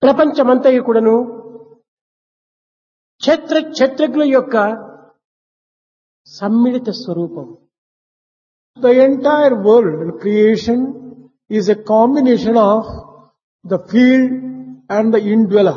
ప్రపంచమంతయు కూడాను క్షత్ర క్షత్రజ్ఞుల యొక్క సమ్మిళిత స్వరూపం The entire world and creation is a combination of the field and the indweller.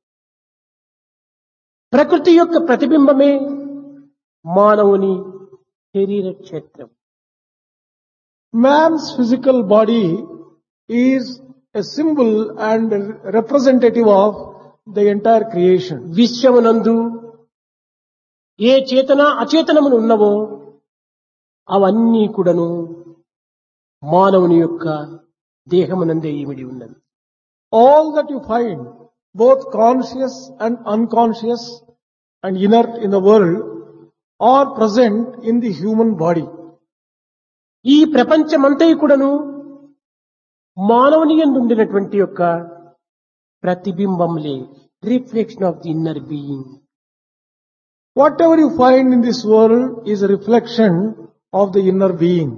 ప్రకృతి యొక్క ప్రతిబింబమే మానవుని శరీర క్షేత్రం Man's physical body is a symbol and a representative of the entire creation. విశ్వమునందు ఏ చేతన అచేతనములు ఉన్నవో అవన్నీ కూడాను మానవుని యొక్క దేహమునందే ఇమిడి ఉన్నది All that you find, both conscious and unconscious and inert in the world, are present in the human body. ఈ ప్రపంచమంతయు కూడాను మానవుని ఉండినటువంటి యొక్క ప్రతిబింబంలే reflection of the inner being Whatever you find in this world is a reflection of the inner being.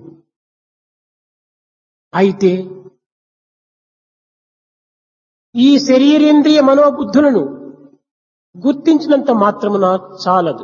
అయితే ఈ శరీరేంద్రియ మనోబుద్ధులను గుర్తించినంత మాత్రమున చాలదు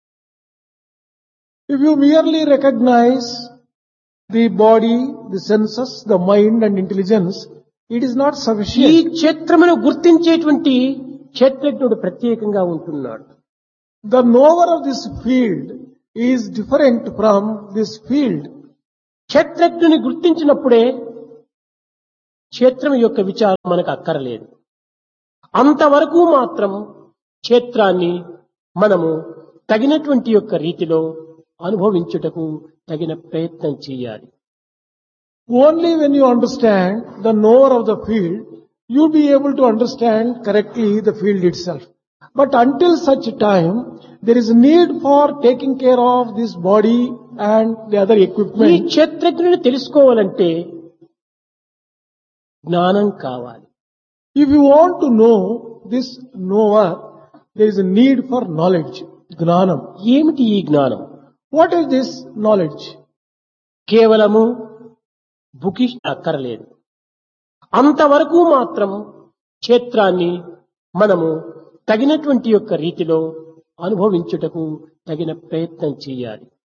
If you merely recognize the body, the senses, the mind and intelligence, it is not ఈ sufficient. క్షేత్రమును గుర్తించేటువంటి క్షేత్రజ్ఞుడు ప్రత్యేకంగా ఉంటున్నాడు The knower of this field is different from this field. క్షేత్రజ్ఞుని గుర్తించినప్పుడే క్షేత్రం యొక్క విచారం మనకు అక్కరలేదు అంతవరకు మాత్రం క్షేత్రాన్ని మనము తగినటువంటి యొక్క రీతిలో అనుభవించుటకు తగిన ప్రయత్నం చేయాలి Only when you understand the knower of the field, you'll be able to understand correctly the field itself. But until such time, there is need for taking care of this body and the other ఈ equipment. క్షేత్రజ్ఞుని తెలుసుకోవాలంటే జ్ఞానం కావాలి If you want to know this knower, there is a need for knowledge, gnanam. ఏమిటి ఈ జ్ఞానం What is this knowledge? కేవలము bookish అక్కరలేదు అంతవరకు మాత్రం క్షేత్రాన్ని మనము తగినటువంటి యొక్క రీతిలో అనుభవించుటకు తగిన ప్రయత్నం చేయాలి